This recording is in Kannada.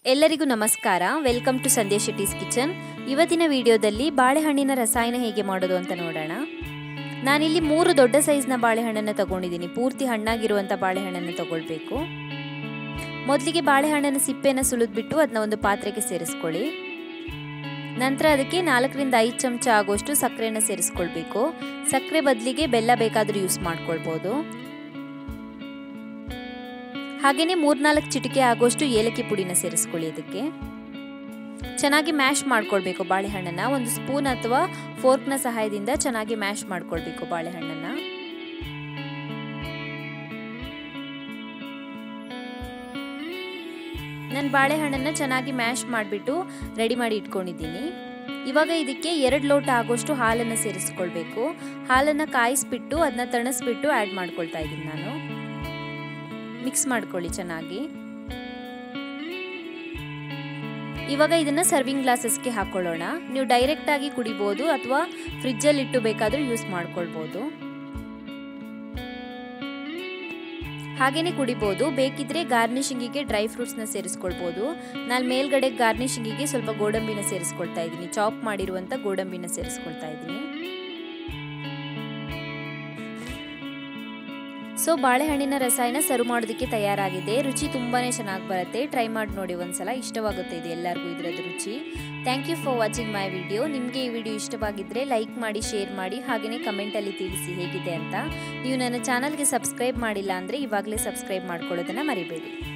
ಎಲ್ಲರಿಗೂ ನಮಸ್ಕಾರ welcome to Sandhya Shetty's kitchen ಇವತ್ತಿನ ವಿಡಿಯೋದಲ್ಲಿ ಬಾಳೆಹಣ್ಣಿನ ರಸಾಯನ ಹೇಗೆ ಮಾಡೋದು ಅಂತ ನೋಡೋಣ ನಾನಿಲ್ಲಿ ಮೂರು ದೊಡ್ಡ ಸೈಜ್ನ ಬಾಳೆಹಣ್ಣನ್ನು ತಗೊಂಡಿದ್ದೀನಿ ಪೂರ್ತಿ ಹಣ್ಣಾಗಿರುವಂಥ ಬಾಳೆಹಣ್ಣನ್ನು ತಗೊಳ್ಬೇಕು ಮೊದಲಿಗೆ ಬಾಳೆಹಣ್ಣನ್ನು ಸಿಪ್ಪೆನ ಸುಲಿದ್ಬಿಟ್ಟು ಅದನ್ನ ಒಂದು ಪಾತ್ರೆಗೆ ಸೇರಿಸ್ಕೊಳ್ಳಿ ನಂತರ ಅದಕ್ಕೆ ನಾಲ್ಕರಿಂದ ಐದು ಚಮಚ ಆಗುವಷ್ಟು ಸಕ್ಕರೆನ ಸೇರಿಸ್ಕೊಳ್ಬೇಕು ಸಕ್ಕರೆ ಬದಲಿಗೆ ಬೆಲ್ಲ ಬೇಕಾದರೂ ಯೂಸ್ ಮಾಡ್ಕೊಳ್ಬೋದು ಹಾಗೆಯೇ ಮೂರ್ನಾಲ್ಕು ಚಿಟಿಕೆ ಆಗುವಷ್ಟು ಏಲಕ್ಕಿ ಪುಡಿನ ಸೇರಿಸ್ಕೊಳ್ಳಿ ಅದಕ್ಕೆ ಚೆನ್ನಾಗಿ ಮ್ಯಾಶ್ ಮಾಡ್ಕೊಳ್ಬೇಕು ಬಾಳೆಹಣ್ಣನ್ನು ಒಂದು ಸ್ಪೂನ್ ಅಥವಾ ಫೋರ್ಕ್ನ ಸಹಾಯದಿಂದ ಚೆನ್ನಾಗಿ ಮ್ಯಾಶ್ ಮಾಡ್ಕೊಳ್ಬೇಕು ಬಾಳೆಹಣ್ಣನ್ನು ನಾನು ಬಾಳೆಹಣ್ಣನ್ನು ಚೆನ್ನಾಗಿ ಮ್ಯಾಶ್ ಮಾಡಿಬಿಟ್ಟು ರೆಡಿ ಮಾಡಿ ಇಟ್ಕೊಂಡಿದ್ದೀನಿ ಇವಾಗ ಇದಕ್ಕೆ ಎರಡು ಲೋಟ ಆಗೋಷ್ಟು ಹಾಲನ್ನು ಸೇರಿಸ್ಕೊಳ್ಬೇಕು ಹಾಲನ್ನು ಕಾಯಿಸ್ಬಿಟ್ಟು ಅದನ್ನ ತಣಿಸ್ಬಿಟ್ಟು ಆ್ಯಡ್ ಮಾಡ್ಕೊಳ್ತಾ ಇದ್ದೀನಿ ನಾನು ಮಿಕ್ಸ್ ಮಾಡ್ಕೊಳ್ಳಿ ಚೆನ್ನಾಗಿ ಇವಾಗ ಇದನ್ನ ಸರ್ವಿಂಗ್ ಗ್ಲಾಸಸ್ಗೆ ಹಾಕೊಳ್ಳೋಣ ನೀವು ಡೈರೆಕ್ಟ್ ಆಗಿ ಕುಡಿಬೋದು ಅಥವಾ ಫ್ರಿಜ್ಜಲ್ಲಿ ಇಟ್ಟು ಬೇಕಾದರೂ ಯೂಸ್ ಮಾಡ್ಕೊಳ್ಬೋದು ಹಾಗೇನೆ ಕುಡಿಬೋದು ಬೇಕಿದ್ರೆ ಗಾರ್ನಿಶಿಂಗಿಗೆ ಡ್ರೈ ಫ್ರೂಟ್ಸ್ನ ಸೇರಿಸ್ಕೊಳ್ಬೋದು ನಾನು ಮೇಲ್ಗಡೆ ಗಾರ್ನಿಶಿಂಗಿಗೆ ಸ್ವಲ್ಪ ಗೋಡಂಬಿನ ಸೇರಿಸ್ಕೊಳ್ತಾ ಇದ್ದೀನಿ ಚಾಪ್ ಮಾಡಿರುವಂಥ ಗೋಡಂಬಿನ ಸೇರಿಸ್ಕೊಳ್ತಾ ಇದ್ದೀನಿ ಸೊ ಬಾಳೆಹಣ್ಣಿನ ರಸಾಯನ ಸರ್ವ್ ಮಾಡೋದಕ್ಕೆ ತಯಾರಾಗಿದೆ ರುಚಿ ತುಂಬಾ ಚೆನ್ನಾಗಿ ಬರುತ್ತೆ ಟ್ರೈ ಮಾಡಿ ನೋಡಿ ಒಂದ್ಸಲ ಇಷ್ಟವಾಗುತ್ತೆ ಇದು ಎಲ್ಲರಿಗೂ ಇದರದ್ದು ರುಚಿ thank you for watching my video ನಿಮಗೆ ಈ ವಿಡಿಯೋ ಇಷ್ಟವಾಗಿದ್ದರೆ ಲೈಕ್ ಮಾಡಿ ಶೇರ್ ಮಾಡಿ ಹಾಗೆಯೇ ಕಮೆಂಟಲ್ಲಿ ತಿಳಿಸಿ ಹೇಗಿದೆ ಅಂತ ನೀವು ನನ್ನ ಚಾನಲ್ಗೆ ಸಬ್ಸ್ಕ್ರೈಬ್ ಮಾಡಿಲ್ಲ ಅಂದರೆ ಇವಾಗಲೇ ಸಬ್ಸ್ಕ್ರೈಬ್ ಮಾಡ್ಕೊಳ್ಳೋದನ್ನು ಮರಿಬೇಡಿ